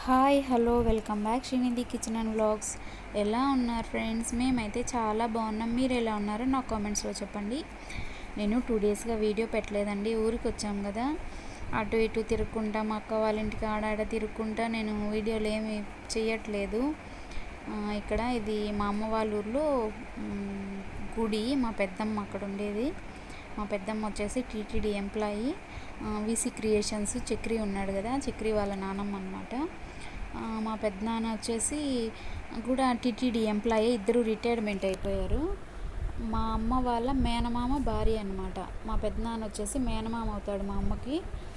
hi hello welcome back Srinidhi kitchen and vlogs ఎలా ఉన్నారు friends మేమైతే చాలా బాగున్నాం మీరు ఎలా ఉన్నారో నా కామెంట్స్లో చెప్పండి నేను టూ డేస్గా వీడియో పెట్టలేదండి ఊరికి వచ్చాం కదా అటు ఇటు తిరుక్కుంటా మా అక్క వాళ్ళ ఇంటికి ఆడ ఆడ తిరుక్కుంటా నేను వీడియోలు ఏమి చేయట్లేదు ఆ, ఇక్కడ ఇది మా అమ్మ వాళ్ళ ఊర్లో మ్, గుడి మా పెద్దమ్మ అక్కడ ఉండేది మా పెద్దమ్మ వచ్చేసి TTD employee VC creations Chakri ఉన్నాడు కదా చక్రి వాళ్ళ నానమ్మ అనమాట మా పెద్దనాన్న వచ్చేసి కూడా టీటీడీ ఎంప్లాయీ ఇద్దరు రిటైర్మెంట్ అయిపోయారు మా అమ్మ వాళ్ళ మేనమామ భార్య అనమాట మా పెద్దనాన్న వచ్చేసి మేనమామ అవుతాడు మా అమ్మకి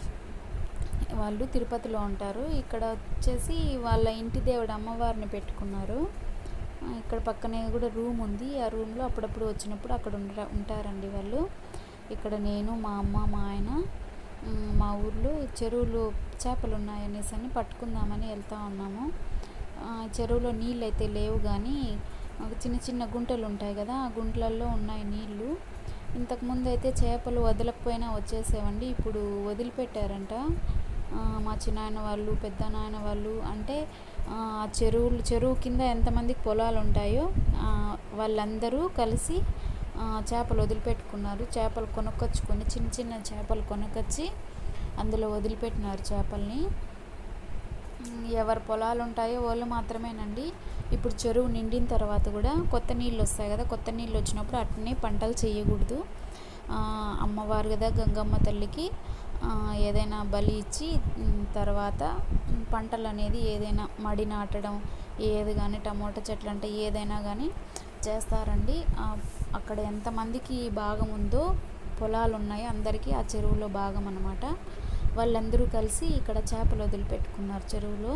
వాళ్ళు తిరుపతిలో ఉంటారు ఇక్కడ వచ్చేసి వాళ్ళ ఇంటి దేవుడు అమ్మవారిని పెట్టుకున్నారు ఆ, ఇక్కడ పక్కనే కూడా రూమ్ ఉంది ఆ రూమ్లో అప్పుడప్పుడు వచ్చినప్పుడు అక్కడ ఉండ ఉంటారండి వాళ్ళు ఇక్కడ నేను మా అమ్మ మా ఆయన ఉమ్, మా ఊర్లో చెరువులు చేపలు ఉన్నాయనేసి అని పట్టుకుందామని వెళ్తా ఉన్నాము ఆ, చెరువులో నీళ్ళు అయితే లేవు కానీ ఒక చిన్న చిన్న గుంటలు ఉంటాయి కదా ఆ గుంటలలో ఉన్నాయి నీళ్ళు ఇంతకుముందు అయితే చేపలు వదలకపోయినా వచ్చేసేవండి ఇప్పుడు వదిలిపెట్టారంట ఆ, మా చిన్నాయన వాళ్ళు పెద్ద నాయన వాళ్ళు అంటే ఆ చెరువులు చెరువు కింద ఎంతమందికి పొలాలు ఉంటాయో ఆ, వాళ్ళందరూ కలిసి ఆ, చేపలు వదిలిపెట్టుకున్నారు చేపలు కొనుక్కొచ్చుకొని చిన్న చిన్న చేపలు కొనుక్కొచ్చి అందులో వదిలిపెట్టినారు చేపల్ని ఉమ్, ఎవరి పొలాలు ఉంటాయో వాళ్ళు మాత్రమేనండి ఇప్పుడు చెరువు నిండిన తర్వాత కూడా కొత్త నీళ్ళు వస్తాయి కదా కొత్త నీళ్ళు వచ్చినప్పుడు అట్నే పంటలు చేయకూడదు ఆ, అమ్మవారు కదా గంగమ్మ తల్లికి ఆ, ఏదైనా బలి ఇచ్చి ఉమ్, తర్వాత ఉమ్, పంటలు అనేది ఏదైనా మడి నాటడం ఏది కానీ టమోటా చెట్లు అంటే ఏదైనా కానీ చేస్తారండి ఆ, అక్కడ ఎంతమందికి భాగం ఉందో పొలాలు ఉన్నాయో అందరికీ ఆ చెరువులో భాగం అన్నమాట వాళ్ళందరూ కలిసి ఇక్కడ చేపలు వదిలిపెట్టుకున్నారు చెరువులో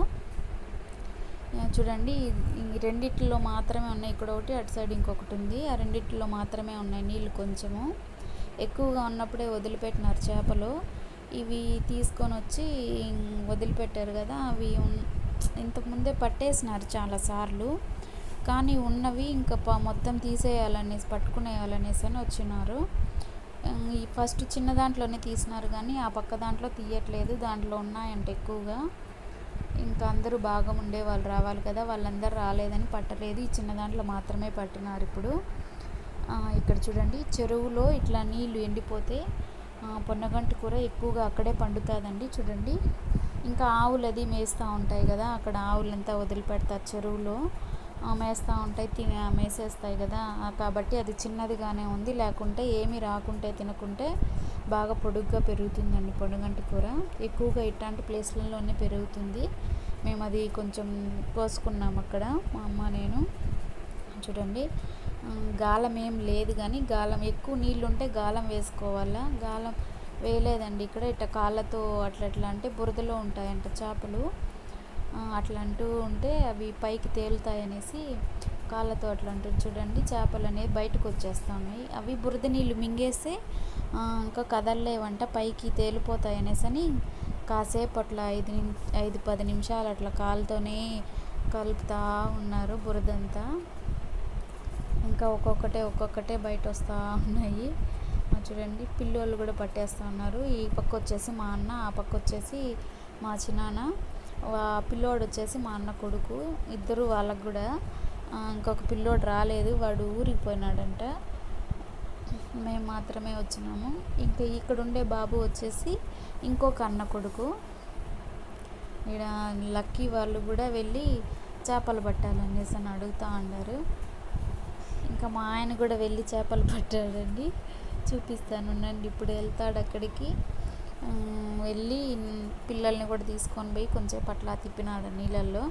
ఆ, చూడండి ఈ రెండిట్లో మాత్రమే ఉన్నాయి ఇక్కడ ఒకటి అటు సైడ్ ఇంకొకటి ఉంది ఆ రెండిట్లో మాత్రమే ఉన్నాయి నీళ్ళు కొంచెము ఎక్కువగా ఉన్నప్పుడే వదిలిపెట్టినారు చేపలు ఇవి తీసుకొని వచ్చి వదిలిపెట్టారు కదా అవి ఉన్- ఇంతకుముందే పట్టేసినారు చాలాసార్లు కానీ ఉన్నవి ఇంకా ప- మొత్తం తీసేయాలనేసి పట్టుకునేయాలనేసి అని వచ్చినారు ఆ, ఈ ఫస్ట్ చిన్న దాంట్లోనే తీసినారు కానీ ఆ పక్క దాంట్లో తీయట్లేదు దాంట్లో ఉన్నాయంట ఎక్కువగా ఇంకా అందరూ బాగా ఉండే వాళ్ళు రావాలి కదా వాళ్ళందరూ రాలేదని పట్టలేదు ఈ చిన్న దాంట్లో మాత్రమే పట్టినారు ఇప్పుడు ఆ, ఇక్కడ చూడండి చెరువులో ఇట్లా నీళ్లు ఎండిపోతే ఆ, పొన్నగంటి కూర ఎక్కువగా అక్కడే పండుతుందండి చూడండి ఇంకా ఆవులు అది మేస్తూ ఉంటాయి కదా అక్కడ ఆవులంతా వదిలిపెడతారు చెరువులో ఆ, మేస్తూ ఉంటాయి తిని ఆ, మేసేస్తాయి కదా ఆ, కాబట్టి అది చిన్నదిగానే ఉంది లేకుంటే ఏమీ రాకుంటే తినకుంటే బాగా పొడుగ్గా పెరుగుతుందండి పొడుగంటి కూర ఎక్కువగా ఇట్లాంటి ప్లేస్లలోనే పెరుగుతుంది మేము అది కొంచెం కోసుకున్నాం అక్కడ మా అమ్మ నేను చూడండి ఆ, గాలం ఏం లేదు కానీ గాలం ఎక్కువ నీళ్ళు ఉంటే గాలం వేసుకోవాలా గాలం వేయలేదండి ఇక్కడ ఇట్లా కాళ్ళతో అట్లా అట్లా అంటే బురదలో ఉంటాయంట చేపలు ఆ, అట్లా అంటూ ఉంటే అవి పైకి తేలుతాయి అనేసి కాళ్ళతో అట్లా అంటుంది చూడండి చేపలు అనేవి బయటకు వచ్చేస్తున్నాయి అవి బురద నీళ్ళు మింగేస్తే ఆ, ఇంకా కదలలేవంట పైకి తేలిపోతాయి అనేసి అని కాసేపు అట్లా ఐదు నిమి ఐదు పది నిమిషాలు అట్లా కాలుతోనే కలుపుతూ ఉన్నారు బురదంతా ఇంకా ఒక్కొక్కటే ఒక్కొక్కటే బయట వస్తూ ఉన్నాయి ఆ చూడండి పిల్లోళ్ళు కూడా పట్టేస్తూ ఉన్నారు ఈ పక్క వచ్చేసి మా అన్న ఆ పక్క వచ్చేసి మా చిన్నాన్న ఆ పిల్లోడు వచ్చేసి మా అన్న కొడుకు ఇద్దరు వాళ్ళకు కూడా ఆ, ఇంకొక పిల్లోడు రాలేదు వాడు ఊరికి పోయినాడంట మేము మాత్రమే వచ్చినాము ఇంకా ఇక్కడ ఉండే బాబు వచ్చేసి ఇంకొక అన్న కొడుకు ఇక్కడ లక్కీ వాళ్ళు కూడా వెళ్ళి చేపలు పట్టాలనేసి అని అడుగుతూ ఉన్నారు ఇంకా మా ఆయన కూడా వెళ్ళి చేపలు పట్టాడండి చూపిస్తాను ఉండండి ఇప్పుడు వెళ్తాడు అక్కడికి ఆ, వెళ్ళి పిల్లల్ని కూడా తీసుకొని పోయి కొంచెం అట్లా తిప్పినాడు నీళ్ళల్లో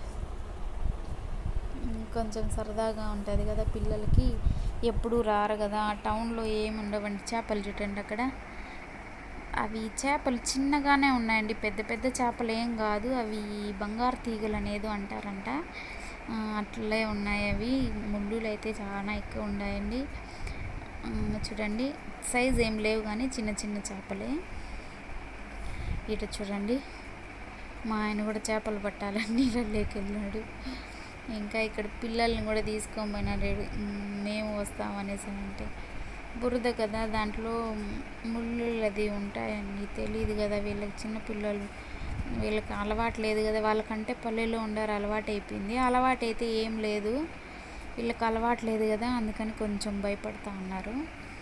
ఉమ్, కొంచెం సరదాగా ఉంటుంది కదా పిల్లలకి ఎప్పుడు రారు కదా టౌన్లో ఏమి ఉండవండి చేపలు చూడండి అక్కడ అవి చేపలు చిన్నగానే ఉన్నాయండి పెద్ద పెద్ద చేపలు ఏం కాదు అవి బంగారు తీగలు అనేది అంటారంట ఆ, అట్లే ఉన్నాయి అవి ముళ్ళులు అయితే చాలా ఎక్కువ ఉన్నాయండి ఆ, చూడండి సైజ్ ఏం లేవు కానీ చిన్న చిన్న చేపలే ఇటు చూడండి మా ఆయన కూడా చేపలు పట్టాలని నీళ్ళలోకి వెళ్ళాడు ఇంకా ఇక్కడ పిల్లల్ని కూడా తీసుకొని పోయినాడు ఉమ్, మేము వస్తామనేసి అంటే బురద కదా దాంట్లో ముళ్ళు అది ఉంటాయండి తెలియదు కదా వీళ్ళకి చిన్న పిల్లలు వీళ్ళకి అలవాటు లేదు కదా వాళ్ళకంటే పల్లెల్లో ఉండారు అలవాటు అయిపోయింది అలవాటు అయితే ఏం లేదు వీళ్ళకి అలవాటు లేదు కదా అందుకని కొంచెం భయపడతా ఉన్నారు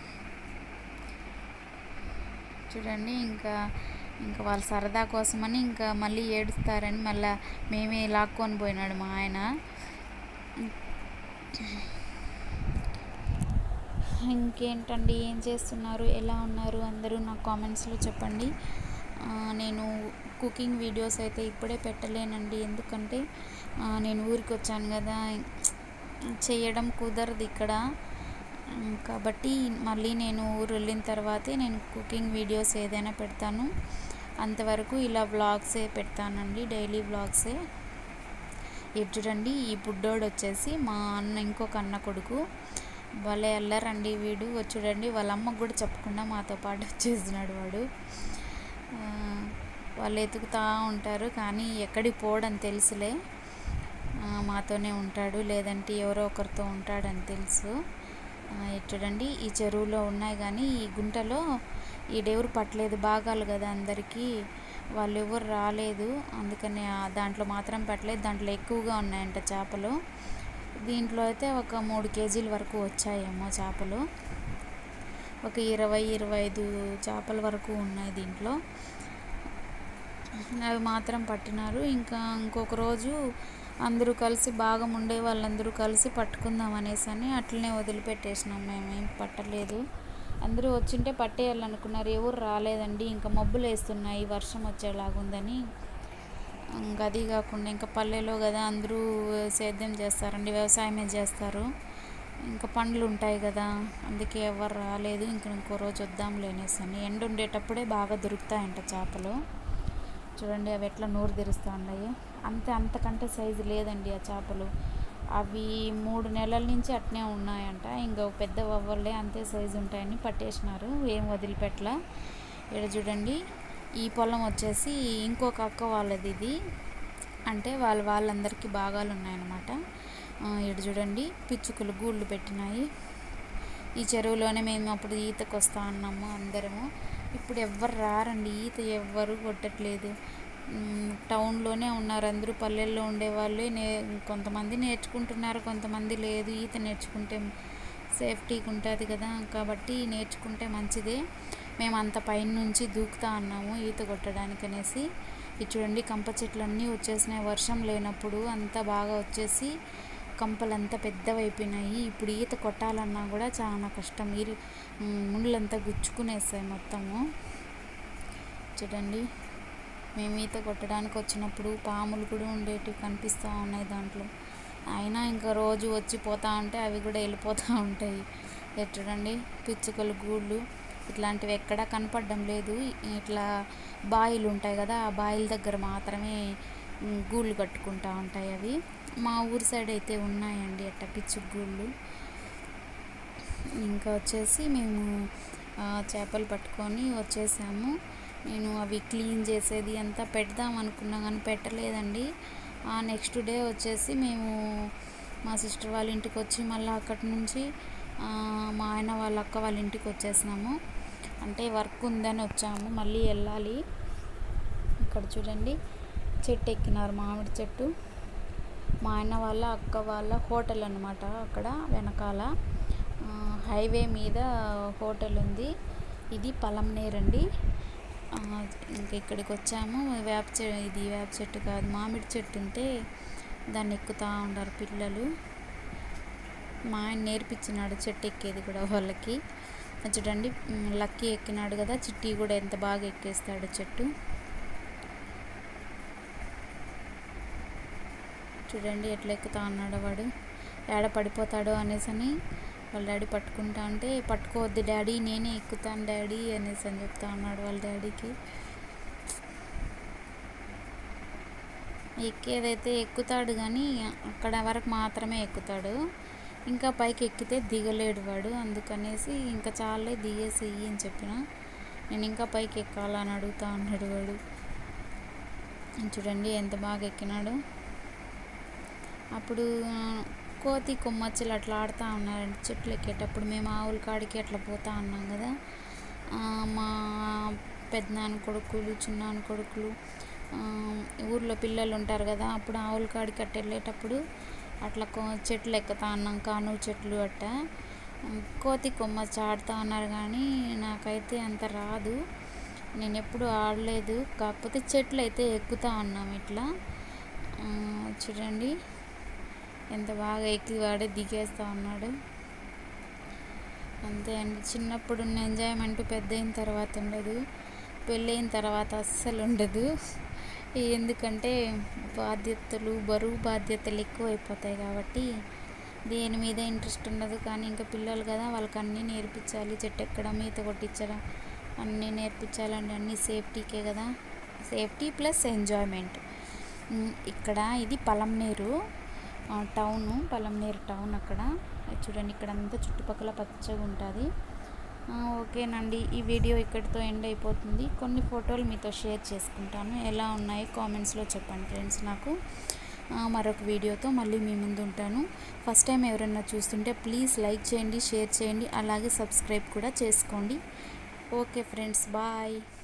చూడండి ఇంకా ఇంకా వాళ్ళ సరదా కోసమని ఇంకా మళ్ళీ ఏడుస్తారని మళ్ళీ మేమే లాక్కొని పోయినాడు మా ఆయన ఇంకేంటండి ఏం చేస్తున్నారు ఎలా ఉన్నారు అందరూ నా కామెంట్స్లో చెప్పండి ఆ, నేను కుకింగ్ వీడియోస్ అయితే ఇప్పుడే పెట్టలేనండి ఎందుకంటే ఆ, నేను ఊరికి వచ్చాను కదా చేయడం కుదరదు ఇక్కడ ఉమ్, కాబట్టి మళ్ళీ నేను ఊరు వెళ్ళిన తర్వాతే నేను కుకింగ్ వీడియోస్ ఏదైనా పెడతాను అంతవరకు ఇలా వ్లాగ్సే పెడతానండి డైలీ వ్లాగ్సే ఇటు చూడండి ఈ బుడ్డోడు వచ్చేసి మా అన్న ఇంకొక అన్న కొడుకు భలే అల్లరండి వీడు వచ్చి చూడండి వాళ్ళ అమ్మకు కూడా చెప్పకుండా మాతో పాటు వచ్చేసినాడు వాడు ఆ, వాళ్ళు ఎతుకుతూ ఉంటారు కానీ ఎక్కడికి పోవడం తెలుసులే ఆ, మాతోనే ఉంటాడు లేదంటే ఎవరో ఒకరితో ఉంటాడని తెలుసు ఆ, ఇటు చూడండి ఈ చెరువులో ఉన్నాయి కానీ ఈ గుంటలో ఈడెవరు పట్టలేదు భాగాలు కదా అందరికీ వాళ్ళు ఎవరు రాలేదు అందుకని ఆ దాంట్లో మాత్రం పెట్టలేదు దాంట్లో ఎక్కువగా ఉన్నాయంట చేపలు దీంట్లో అయితే ఒక మూడు కేజీల వరకు వచ్చాయేమో చేపలు ఒక ఇరవై ఇరవై ఐదు చేపల వరకు ఉన్నాయి దీంట్లో అవి మాత్రం పట్టినారు ఇంకా ఇంకొక రోజు అందరూ కలిసి భాగం ఉండే వాళ్ళందరూ కలిసి పట్టుకుందాం అనేసి అని అట్లనే వదిలిపెట్టేసినాం మేమేం పట్టలేదు అందరూ వచ్చింటే పట్టేయాలనుకున్నారు ఎవరు రాలేదండి ఇంకా మబ్బులు వేస్తున్నాయి వర్షం వచ్చేలాగుందని ఇంకా అది కాకుండా ఇంకా పల్లెలో కదా అందరూ సేద్యం చేస్తారండి వ్యవసాయమే చేస్తారు ఇంకా పండ్లు ఉంటాయి కదా అందుకే ఎవరు రాలేదు ఇంకా ఇంకో రోజు వద్దాంలే అనేసి అని ఎండ ఉండేటప్పుడే బాగా దొరుకుతాయంట చేపలు చూడండి అవి ఎట్లా నోరు తెరుస్తూ ఉన్నాయి అంతే అంతకంటే సైజు లేదండి ఆ చేపలు అవి మూడు నెలల నుంచి అట్నే ఉన్నాయంట ఇంకా పెద్ద వవ్వలే అంతే సైజు ఉంటాయని పట్టేసినారు ఏం వదిలిపెట్టలా ఇక్కడ చూడండి ఈ పొలం వచ్చేసి ఇంకొక అక్క వాళ్ళది ఇది అంటే వాళ్ళ వాళ్ళందరికీ భాగాలు ఉన్నాయన్నమాట ఆ, ఇక్కడ చూడండి పిచ్చుకలు గూళ్ళు పెట్టినాయి ఈ చెరువులోనే మేము అప్పుడు ఈతకు వస్తా ఉన్నాము అందరము ఇప్పుడు ఎవ్వరు రారండి ఈత ఎవ్వరు కొట్టట్లేదు మ్, టౌన్లోనే ఉన్నారు అందరూ పల్లెల్లో ఉండేవాళ్ళు నే కొంతమంది నేర్చుకుంటున్నారు కొంతమంది లేదు ఈత నేర్చుకుంటే సేఫ్టీగా ఉంటుంది కదా కాబట్టి నేర్చుకుంటే మంచిదే మేము అంత పైన నుంచి దూకుతా ఉన్నాము ఈత కొట్టడానికి అనేసి ఇది చూడండి కంప చెట్లు అన్నీ వచ్చేసినాయి వర్షం లేనప్పుడు అంతా బాగా వచ్చేసి కంపలంతా పెద్దవైపోయినాయి ఇప్పుడు ఈత కొట్టాలన్నా కూడా చాలా కష్టం ఇరు మ్, ముళ్ళంతా గుచ్చుకునేస్తాయి మొత్తము చూడండి మేము ఈత కొట్టడానికి వచ్చినప్పుడు పాములు కూడా ఉండేటివి కనిపిస్తూ ఉన్నాయి దాంట్లో అయినా ఇంకా రోజు వచ్చి పోతా ఉంటే అవి కూడా వెళ్ళిపోతూ ఉంటాయి ఇటు చూడండి పిచ్చుకలు గూళ్ళు ఇట్లాంటివి ఎక్కడా కనపడడం లేదు ఇట్లా బాయిలు ఉంటాయి కదా ఆ బాయిల దగ్గర మాత్రమే ఉమ్, గూళ్ళు కట్టుకుంటా ఉంటాయి అవి మా ఊరి సైడ్ అయితే ఉన్నాయండి అట్ట పిచ్చుక గూళ్ళు ఇంకా వచ్చేసి మేము ఆ, చేపలు పట్టుకొని వచ్చేసాము నేను అవి క్లీన్ చేసేది అంతా పెడదాం అనుకున్నా కానీ పెట్టలేదండి ఆ నెక్స్ట్ డే వచ్చేసి మేము మా సిస్టర్ వాళ్ళ ఇంటికి వచ్చి మళ్ళీ అక్కడి నుంచి ఆ, మా ఆయన వాళ్ళ అక్క వాళ్ళ ఇంటికి వచ్చేసినాము అంటే వర్క్ ఉందని వచ్చాము మళ్ళీ వెళ్ళాలి ఇక్కడ చూడండి చెట్టు ఎక్కినారు మామిడి చెట్టు మా ఆయన వాళ్ళ అక్క వాళ్ళ హోటల్ అనమాట అక్కడ వెనకాల ఆ, హైవే మీద హోటల్ ఉంది ఇది పలంనేర్ అండి ఆ, ఇంక ఇక్కడికి వచ్చాము వేప చె ఇది వేప చెట్టు కాదు మామిడి చెట్టు ఉంటే దాన్ని ఎక్కుతూ ఉంటారు పిల్లలు మా ఆయన నేర్పించినాడు చెట్టు ఎక్కేది కూడా వాళ్ళకి అది చూడండి ఉమ్, లక్కీ ఎక్కినాడు కదా చిట్టి కూడా ఎంత బాగా ఎక్కేస్తాడు చెట్టు చూడండి ఎట్లా ఎక్కుతా ఉన్నాడో వాడు ఏడ పడిపోతాడో అనేసి అని వాళ్ళ డాడీ పట్టుకుంటా అంటే పట్టుకోవద్దు డాడీ నేనే ఎక్కుతాను డాడీ అనేసి అని చెప్తా ఉన్నాడు వాళ్ళ డాడీకి ఎక్కేదైతే ఎక్కుతాడు కానీ అక్కడ వరకు మాత్రమే ఎక్కుతాడు ఇంకా పైకి ఎక్కితే దిగలేడు వాడు అందుకనేసి ఇంకా చాలే దిగేసేయి అని చెప్పిన నేను ఇంకా పైకి ఎక్కాలని అడుగుతా అన్నాడు వాడు చూడండి ఎంత బాగా ఎక్కినాడు అప్పుడు ఆ, కోతి కొమ్మచ్చులు అట్లా ఆడుతూ ఉన్నారండి చెట్లు ఎక్కేటప్పుడు మేము ఆవుల కాడికి అట్లా పోతా ఉన్నాం కదా ఆ, మా పెద్దనాన్న కొడుకులు చిన్నాన్న కొడుకులు ఆ, ఊర్లో పిల్లలు ఉంటారు కదా అప్పుడు ఆవుల కాడికి అట్ట వెళ్ళేటప్పుడు అట్లా కో చెట్లు ఎక్కుతా ఉన్నాం కానుగ చెట్లు అట్ట కోతి కొమ్మ చాడుతా ఉన్నారు కానీ నాకైతే అంత రాదు నేను ఎప్పుడు ఆడలేదు కాకపోతే చెట్లు అయితే ఎక్కుతా ఉన్నాం ఇట్లా ఆ, చూడండి ఎంత బాగా ఎక్కి వాడే దిగేస్తూ ఉన్నాడు అంతే అండి చిన్నప్పుడు ఉన్న ఎంజాయ్మెంట్ పెద్ద అయిన తర్వాత ఉండదు పెళ్ళైన తర్వాత అస్సలు ఉండదు ఎందుకంటే బాధ్యతలు బరువు బాధ్యతలు ఎక్కువ అయిపోతాయి కాబట్టి దేని మీద ఇంట్రెస్ట్ ఉండదు కానీ ఇంకా పిల్లలు కదా వాళ్ళకి అన్నీ నేర్పించాలి చెట్టు ఎక్కడం ఈత కొట్టించడం అన్నీ నేర్పించాలండి అన్నీ సేఫ్టీకే కదా సేఫ్టీ ప్లస్ ఎంజాయ్మెంట్ ఉమ్, ఇక్కడ ఇది పలంనేరు ఆ, టౌను పలంనేరు టౌన్ అక్కడ అది చూడండి ఇక్కడ అంతా చుట్టుపక్కల పచ్చగా ఉంటుంది ఓకేనండి ఈ వీడియో ఇక్కడితో ఎండ్ అయిపోతుంది కొన్ని ఫోటోలు మీతో షేర్ చేసుకుంటాను ఎలా ఉన్నాయి కామెంట్స్లో చెప్పండి ఫ్రెండ్స్ నాకు ఆ, మరొక వీడియోతో మళ్ళీ మీ ముందు ఉంటాను ఫస్ట్ టైం ఎవరైనా చూస్తుంటే ప్లీజ్ లైక్ చేయండి షేర్ చేయండి అలాగే సబ్స్క్రైబ్ కూడా చేసుకోండి ఓకే ఫ్రెండ్స్ బాయ్